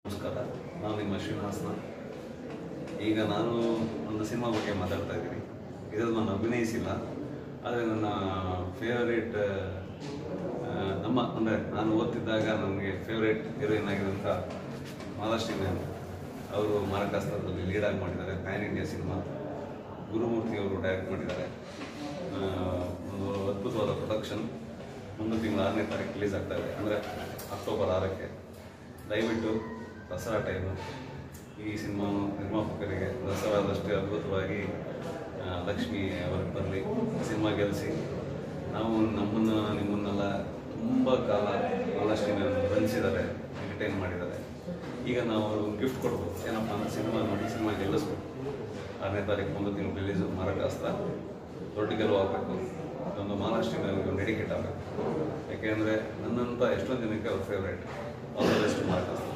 ನಮಸ್ಕಾರ ನಾನು ನಿಮ್ಮ ಶ್ರೀನಿವಾಸನ ಈಗ ನಾನು ಒಂದು ಸಿನಿಮಾ ಬಗ್ಗೆ ಮಾತಾಡ್ತಾ ಇದ್ದೀನಿ ಇದರಲ್ಲಿ ನಾನು ಅಭಿನಯಿಸಿಲ್ಲ ಆದರೆ ನನ್ನ ಫೇವರೇಟ್ ನಮ್ಮ ಅಂದರೆ ನಾನು ಓದ್ತಿದ್ದಾಗ ನನಗೆ ಫೇವರೇಟ್ ಹೀರೋಯಿನ್ ಆಗಿರುವಂಥ ಮಹಾಲಕ್ಷ್ಮಿ ಮ್ಯಾಮ್ ಅವರು ಮಾರಕಾಸ್ತ್ರದಲ್ಲಿ ಲೀಡಾಗಿ ಮಾಡಿದ್ದಾರೆ ಪ್ಯಾನ್ ಇಂಡಿಯಾ ಸಿನಿಮಾ ಗುರುಮೂರ್ತಿ ಅವರು ಡೈರೆಕ್ಟ್ ಮಾಡಿದ್ದಾರೆ ಆ, ಒಂದು ಅದ್ಭುತವಾದ ಪ್ರೊಡಕ್ಷನ್ ಮುಂದಿನ ತಿಂಗಳು ಆರನೇ ತಾರೀಕು ರಿಲೀಸ್ ಆಗ್ತಾ ಇದೆ ಅಂದರೆ ಅಕ್ಟೋಬರ್ ಆರಕ್ಕೆ ದಯವಿಟ್ಟು ದಸರಾ ಟೈಮು ಈ ಸಿನಿಮಾ ನಿರ್ಮಾಪಕರಿಗೆ ದಸರಾದಷ್ಟೇ ಅದ್ಭುತವಾಗಿ ಆ, ಲಕ್ಷ್ಮಿ ಅವ್ರಿಗೆ ಬರಲಿ ಸಿನಿಮಾ ಗೆಲ್ಲಿಸಿ ನಾವು ನಮ್ಮನ್ನು ನಿಮ್ಮನ್ನೆಲ್ಲ ತುಂಬ ಕಾಲ ಮಹಾಲಕ್ಷ್ಮಿ ರಂಜಿಸಿದ್ದಾರೆ ಎಂಟರ್ಟೈನ್ ಮಾಡಿದ್ದಾರೆ ಈಗ ನಾವು ಗಿಫ್ಟ್ ಕೊಡ್ಬೋದು ಏನಪ್ಪ ಅಂದ್ರೆ ಸಿನಿಮಾ ನೋಡಿ ಸಿನಿಮಾ ಗೆಲ್ಲಿಸ್ಬೇಕು ಆರನೇ ತಾರೀಕು ಒಂದು ತಿಂಗಳು ರಿಲೀಸು ಮಾರಾಟ ದೊಡ್ಡ ಗೆಲುವು ಆಗಬೇಕು ಇದೊಂದು ಮಹಾಲಕ್ಷ್ಮಿ ಒಂದು ಡೆಡಿಕೇಟ್ ಆಗಬೇಕು ಯಾಕೆಂದರೆ ನನ್ನಂಥ ಎಷ್ಟೊಂದು ಜನಕ್ಕೆ ಅವ್ರ ಫೇವ್ರೇಟ್ ಆಲ್ ದ ಬೆಸ್ಟ್ ಮಾರಾಟ